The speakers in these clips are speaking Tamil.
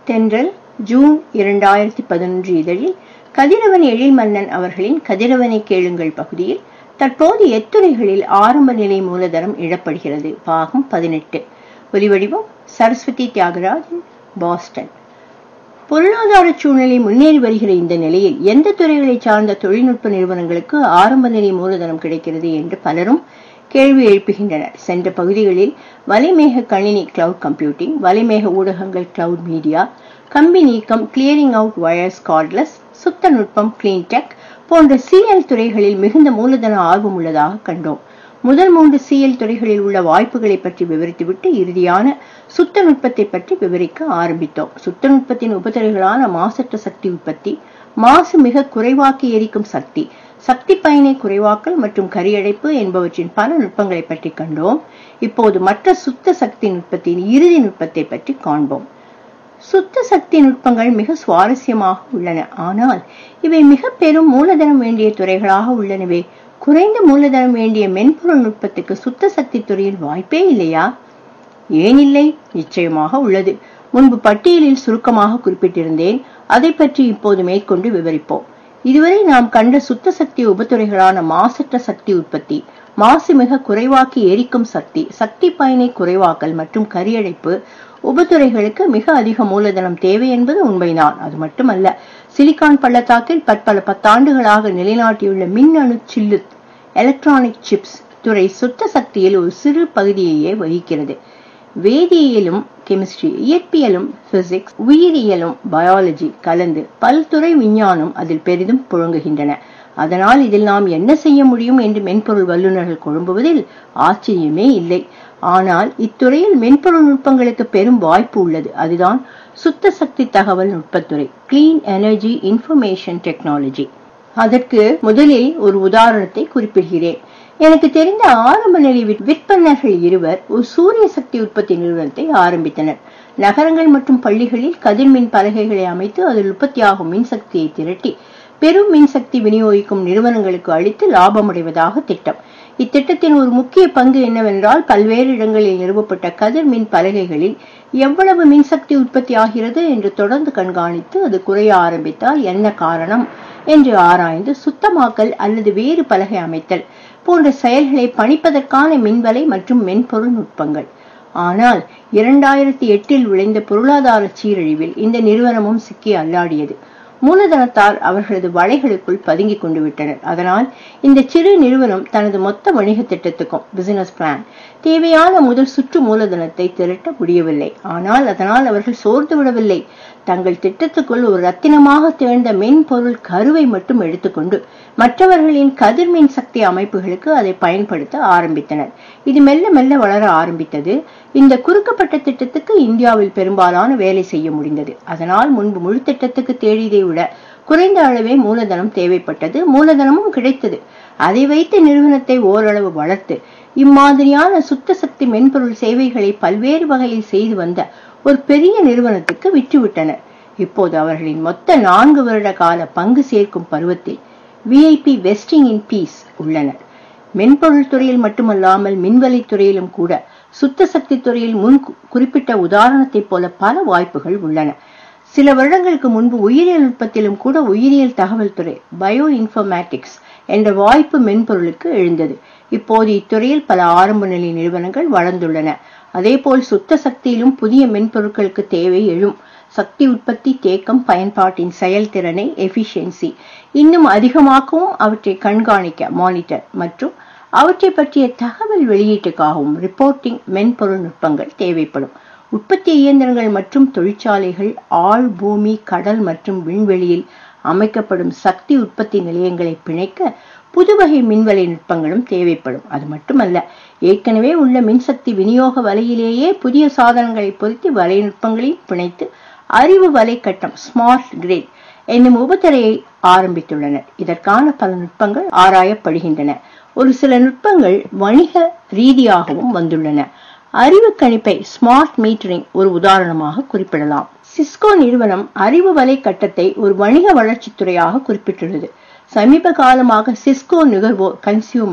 தென்றல் ஜூன் இரண்டாயிரத்தி பதினொன்று இதழில் கதிரவன் எழில்மன்னன் அவர்களின் கதிரவனை கேளுங்கள் பகுதியில் தற்போது எத்துறைகளில் ஆரம்ப நிலை மூலதனம் இழப்படுகிறது பாகம் பதினெட்டு ஒலிவடிவம் சரஸ்வதி தியாகராஜன் பாஸ்டன் பொருளாதார சூழ்நிலை முன்னேறி வருகிற இந்த நிலையில் எந்த துறைகளை சார்ந்த தொழில்நுட்ப நிறுவனங்களுக்கு ஆரம்ப நிலை மூலதனம் கிடைக்கிறது என்று பலரும் கேள்வி எழுப்புகின்றனர் சென்ற பகுதிகளில் வலைமேக கணினி கிளவுட் கம்ப்யூட்டிங் வலைமேக ஊடகங்கள் கிளவுட் மீடியா கம்பி நீக்கம் கிளியரிங் அவுட் வயர்ஸ் கார்ட்லெஸ் சுத்த நுட்பம் கிளீன் டெக் போன்ற சிஎல் துறைகளில் மிகுந்த மூலதன ஆர்வம் உள்ளதாக கண்டோம் முதல் மூன்று சிஎல் துறைகளில் உள்ள வாய்ப்புகளை பற்றி விவரித்துவிட்டு இறுதியான சுத்த நுட்பத்தை பற்றி விவரிக்க ஆரம்பித்தோம் சுத்த நுட்பத்தின் உபதுறைகளான மாசற்ற சக்தி உற்பத்தி மாசு மிக குறைவாக்கி எரிக்கும் சக்தி சக்தி பயனை குறைவாக்கல் மற்றும் கரியடைப்பு என்பவற்றின் பல நுட்பங்களை பற்றி கண்டோம் இப்போது மற்ற சுத்த சக்தி நுட்பத்தின் இறுதி நுட்பத்தை பற்றி காண்போம் சுத்த சக்தி நுட்பங்கள் மிக சுவாரஸ்யமாக உள்ளன ஆனால் இவை மிக பெரும் மூலதனம் வேண்டிய துறைகளாக உள்ளனவே குறைந்த மூலதனம் வேண்டிய மென்பொருள் நுட்பத்துக்கு சுத்த சக்தி துறையில் வாய்ப்பே இல்லையா ஏன் இல்லை நிச்சயமாக உள்ளது முன்பு பட்டியலில் சுருக்கமாக குறிப்பிட்டிருந்தேன் அதை பற்றி இப்போது மேற்கொண்டு விவரிப்போம் இதுவரை நாம் கண்ட சுத்த சக்தி உபத்துறைகளான மாசற்ற சக்தி உற்பத்தி மாசு மிக குறைவாக்கி எரிக்கும் சக்தி சக்தி பயனை குறைவாக்கல் மற்றும் கரியடைப்பு உபத்துறைகளுக்கு மிக அதிக மூலதனம் தேவை என்பது உண்மைதான் அது மட்டுமல்ல சிலிகான் பள்ளத்தாக்கில் பற்பல பத்தாண்டுகளாக நிலைநாட்டியுள்ள மின்னணு சில்லு எலக்ட்ரானிக் சிப்ஸ் துறை சுத்த சக்தியில் ஒரு சிறு பகுதியையே வகிக்கிறது வேதியியலும் கெமிஸ்ட்ரி இயற்பியலும் பிசிக்ஸ் உயிரியலும் பயாலஜி கலந்து பல்துறை விஞ்ஞானம் அதில் பெரிதும் புழங்குகின்றன அதனால் இதில் நாம் என்ன செய்ய முடியும் என்று மென்பொருள் வல்லுநர்கள் குழம்புவதில் ஆச்சரியமே இல்லை ஆனால் இத்துறையில் மென்பொருள் நுட்பங்களுக்கு பெரும் வாய்ப்பு உள்ளது அதுதான் சுத்த சக்தி தகவல் நுட்பத்துறை கிளீன் எனர்ஜி இன்ஃபர்மேஷன் டெக்னாலஜி அதற்கு முதலில் ஒரு உதாரணத்தை குறிப்பிடுகிறேன் எனக்கு தெரிந்த ஆரம்ப நிலை விற்பனர்கள் இருவர் ஒரு சூரிய சக்தி உற்பத்தி நிறுவனத்தை ஆரம்பித்தனர் நகரங்கள் மற்றும் பள்ளிகளில் கதிர்மின் பலகைகளை அமைத்து அதில் உற்பத்தியாகும் மின்சக்தியை திரட்டி பெரும் மின்சக்தி விநியோகிக்கும் நிறுவனங்களுக்கு அளித்து லாபமடைவதாக திட்டம் இத்திட்டத்தின் ஒரு முக்கிய பங்கு என்னவென்றால் பல்வேறு இடங்களில் நிறுவப்பட்ட கதிர் மின் பலகைகளில் எவ்வளவு மின்சக்தி உற்பத்தி ஆகிறது என்று தொடர்ந்து கண்காணித்து அது குறைய ஆரம்பித்தால் என்ன காரணம் என்று ஆராய்ந்து சுத்தமாக்கல் அல்லது வேறு பலகை அமைத்தல் போன்ற செயல்களை பணிப்பதற்கான மின்வலை மற்றும் மென்பொருள் நுட்பங்கள் ஆனால் இரண்டாயிரத்தி எட்டில் விளைந்த பொருளாதார சீரழிவில் இந்த நிறுவனமும் சிக்கி அல்லாடியது மூலதனத்தால் அவர்களது வலைகளுக்குள் பதுங்கிக் கொண்டு விட்டனர் அதனால் இந்த சிறு நிறுவனம் தனது மொத்த வணிக திட்டத்துக்கும் பிசினஸ் பிளான் தேவையான முதல் சுற்று மூலதனத்தை திரட்ட முடியவில்லை ஆனால் அதனால் அவர்கள் சோர்ந்து விடவில்லை தங்கள் திட்டத்துக்குள் ஒரு ரத்தினமாக திகழ்ந்த மென்பொருள் கருவை மட்டும் எடுத்துக்கொண்டு மற்றவர்களின் கதிர்மின் சக்தி அமைப்புகளுக்கு அதை பயன்படுத்த ஆரம்பித்தனர் இது மெல்ல மெல்ல வளர ஆரம்பித்தது இந்த குறுக்கப்பட்ட திட்டத்துக்கு இந்தியாவில் பெரும்பாலான வேலை செய்ய முடிந்தது அதனால் முன்பு முழு திட்டத்துக்கு தேடியதை விட குறைந்த அளவே மூலதனம் தேவைப்பட்டது மூலதனமும் கிடைத்தது அதை வைத்து நிறுவனத்தை ஓரளவு வளர்த்து இம்மாதிரியான சுத்த சக்தி மென்பொருள் சேவைகளை பல்வேறு வகையில் செய்து வந்த ஒரு பெரிய நிறுவனத்துக்கு விற்றுவிட்டனர் இப்போது அவர்களின் மொத்த நான்கு வருட கால பங்கு சேர்க்கும் பருவத்தில் விஐபி வெஸ்டிங் இன் பீஸ் உள்ளனர் மென்பொருள் துறையில் மட்டுமல்லாமல் மின்வெளி துறையிலும் கூட சுத்த சக்தி துறையில் முன் குறிப்பிட்ட உதாரணத்தைப் போல பல வாய்ப்புகள் உள்ளன சில வருடங்களுக்கு முன்பு உயிரியல் நுட்பத்திலும் கூட உயிரியல் தகவல் துறை பயோ இன்ஃபர்மேட்டிக்ஸ் என்ற வாய்ப்பு மென்பொருளுக்கு எழுந்தது இப்போது இத்துறையில் பல ஆரம்ப நிலை நிறுவனங்கள் வளர்ந்துள்ளன அதேபோல் சுத்த சக்தியிலும் புதிய மென்பொருட்களுக்கு தேவை எழும் சக்தி உற்பத்தி தேக்கம் பயன்பாட்டின் செயல்திறனை எஃபிஷியன்சி இன்னும் அதிகமாக்கவும் அவற்றை கண்காணிக்க மானிட்டர் மற்றும் அவற்றை பற்றிய தகவல் வெளியீட்டுக்காகவும் ரிப்போர்ட்டிங் மென்பொருள் நுட்பங்கள் தேவைப்படும் உற்பத்தி இயந்திரங்கள் மற்றும் தொழிற்சாலைகள் ஆழ் பூமி கடல் மற்றும் விண்வெளியில் அமைக்கப்படும் சக்தி உற்பத்தி நிலையங்களை பிணைக்க புதுவகை மின்வலை நுட்பங்களும் தேவைப்படும் அது மட்டுமல்ல ஏற்கனவே உள்ள மின்சக்தி விநியோக வலையிலேயே புதிய சாதனங்களை பொருத்தி வலை நுட்பங்களையும் பிணைத்து அறிவு வலை கட்டம் ஸ்மார்ட் கிரிட் என்னும் உபத்துறையை ஆரம்பித்துள்ளனர் இதற்கான பல நுட்பங்கள் ஆராயப்படுகின்றன ஒரு சில நுட்பங்கள் வணிக ரீதியாகவும் வந்துள்ளன அறிவு கணிப்பை ஸ்மார்ட் மீட்டரிங் ஒரு உதாரணமாக குறிப்பிடலாம் சிஸ்கோ நிறுவனம் அறிவு வலை கட்டத்தை ஒரு வணிக வளர்ச்சித் துறையாக குறிப்பிட்டுள்ளது சமீப காலமாக சிஸ்கோ நுகர்வோர் கன்சியூமர்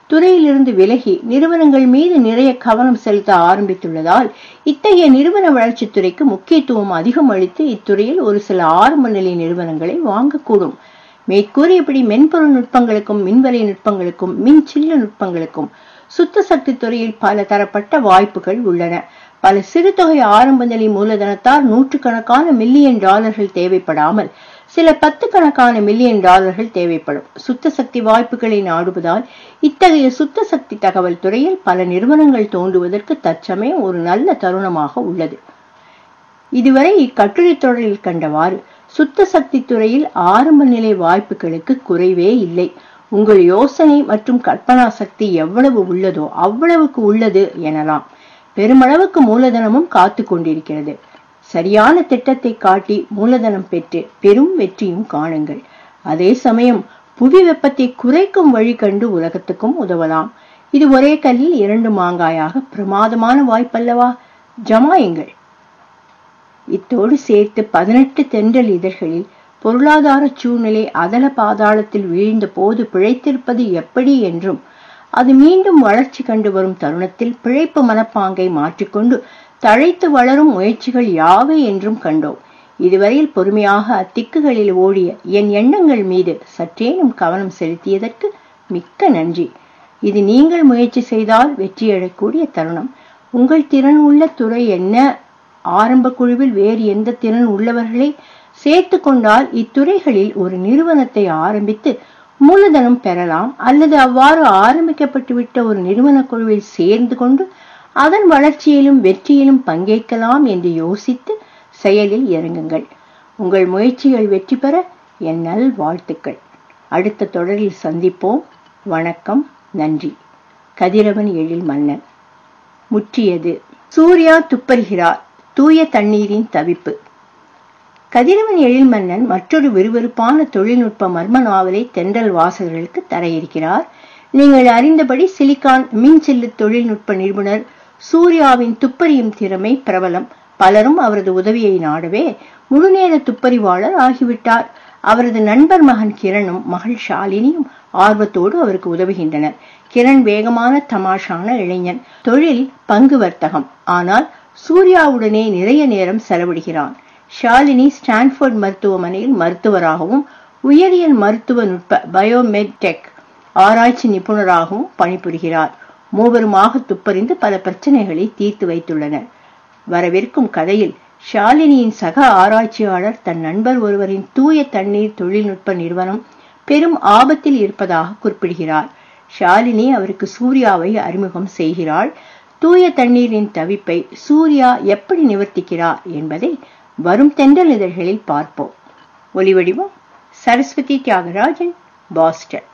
துறையிலிருந்து விலகி நிறுவனங்கள் மீது நிறைய கவனம் செலுத்த ஆரம்பித்துள்ளதால் இத்தகைய நிறுவன வளர்ச்சித் துறைக்கு முக்கியத்துவம் அதிகம் அளித்து இத்துறையில் ஒரு சில ஆரம்ப நிலை நிறுவனங்களை வாங்கக்கூடும் மேற்கூறியபடி மென்பொருள் நுட்பங்களுக்கும் மின்வலை நுட்பங்களுக்கும் மின் சில்லு நுட்பங்களுக்கும் சுத்த சக்தி துறையில் பல தரப்பட்ட வாய்ப்புகள் உள்ளன பல சிறு தொகை ஆரம்ப நிலை மூலதனத்தால் நூற்றுக்கணக்கான மில்லியன் டாலர்கள் தேவைப்படாமல் சில பத்து கணக்கான மில்லியன் டாலர்கள் தேவைப்படும் சுத்த சக்தி வாய்ப்புகளை நாடுவதால் இத்தகைய சுத்த சக்தி தகவல் துறையில் பல நிறுவனங்கள் தோன்றுவதற்கு தற்சமயம் ஒரு நல்ல தருணமாக உள்ளது இதுவரை இக்கட்டுரை தொடரில் கண்டவாறு சுத்த சக்தி துறையில் ஆரம்ப நிலை வாய்ப்புகளுக்கு குறைவே இல்லை உங்கள் யோசனை மற்றும் கற்பனா சக்தி எவ்வளவு உள்ளதோ அவ்வளவுக்கு உள்ளது எனலாம் பெருமளவுக்கு மூலதனமும் காத்து கொண்டிருக்கிறது சரியான திட்டத்தை காட்டி மூலதனம் பெற்று பெரும் வெற்றியும் காணுங்கள் அதே சமயம் புவி வெப்பத்தை குறைக்கும் வழி கண்டு உலகத்துக்கும் உதவலாம் இது ஒரே கல்லில் இரண்டு மாங்காயாக பிரமாதமான வாய்ப்பல்லவா ஜமாயுங்கள் இத்தோடு சேர்த்து பதினெட்டு தென்றல் இதழ்களில் பொருளாதார சூழ்நிலை அதல பாதாளத்தில் வீழ்ந்த போது பிழைத்திருப்பது எப்படி என்றும் அது மீண்டும் வளர்ச்சி கண்டு வரும் தருணத்தில் பிழைப்பு மனப்பாங்கை மாற்றிக்கொண்டு தழைத்து வளரும் முயற்சிகள் யாவை என்றும் கண்டோம் இதுவரையில் பொறுமையாக அத்திக்குகளில் ஓடிய என் எண்ணங்கள் மீது சற்றேனும் கவனம் செலுத்தியதற்கு மிக்க நன்றி இது நீங்கள் முயற்சி செய்தால் வெற்றியடையக்கூடிய தருணம் உங்கள் திறன் உள்ள துறை என்ன ஆரம்ப குழுவில் வேறு எந்த திறன் உள்ளவர்களை சேர்த்து கொண்டால் இத்துறைகளில் ஒரு நிறுவனத்தை ஆரம்பித்து மூலதனம் பெறலாம் அல்லது அவ்வாறு ஆரம்பிக்கப்பட்டுவிட்ட ஒரு நிறுவன குழுவில் சேர்ந்து கொண்டு அதன் வளர்ச்சியிலும் வெற்றியிலும் பங்கேற்கலாம் என்று யோசித்து செயலில் இறங்குங்கள் உங்கள் முயற்சிகள் வெற்றி பெற என் நல் வாழ்த்துக்கள் அடுத்த தொடரில் சந்திப்போம் வணக்கம் நன்றி கதிரவன் எழில் மன்னன் முற்றியது சூர்யா துப்பறிகிறார் தூய தண்ணீரின் தவிப்பு கதிரவன் எழில் மன்னன் மற்றொரு விறுவிறுப்பான தொழில்நுட்ப மர்ம நாவலை தென்றல் வாசகர்களுக்கு தர இருக்கிறார் நீங்கள் அறிந்தபடி சிலிகான் மின்சில்லு தொழில்நுட்ப நிபுணர் சூர்யாவின் துப்பறியும் திறமை பிரபலம் பலரும் அவரது உதவியை நாடவே முழுநேர துப்பறிவாளர் ஆகிவிட்டார் அவரது நண்பர் மகன் கிரணும் மகள் ஷாலினியும் ஆர்வத்தோடு அவருக்கு உதவுகின்றனர் கிரண் வேகமான தமாஷான இளைஞன் தொழில் பங்கு வர்த்தகம் ஆனால் சூர்யாவுடனே நிறைய நேரம் செலவிடுகிறான் ஷாலினி ஸ்டான்ஃபோர்ட் மருத்துவமனையில் மருத்துவராகவும் உயரியல் மருத்துவ நுட்ப பயோமெட் டெக் ஆராய்ச்சி நிபுணராகவும் பணிபுரிகிறார் மூவருமாக துப்பறிந்து பல பிரச்சனைகளை தீர்த்து வைத்துள்ளனர் வரவிருக்கும் கதையில் ஷாலினியின் சக ஆராய்ச்சியாளர் தன் நண்பர் ஒருவரின் தூய தண்ணீர் தொழில்நுட்ப நிறுவனம் பெரும் ஆபத்தில் இருப்பதாக குறிப்பிடுகிறார் ஷாலினி அவருக்கு சூர்யாவை அறிமுகம் செய்கிறாள் தூய தண்ணீரின் தவிப்பை சூர்யா எப்படி நிவர்த்திக்கிறார் என்பதை வரும் தென்றல் இதழ்களில் பார்ப்போம் ஒலிவடிவம் சரஸ்வதி தியாகராஜன் பாஸ்டன்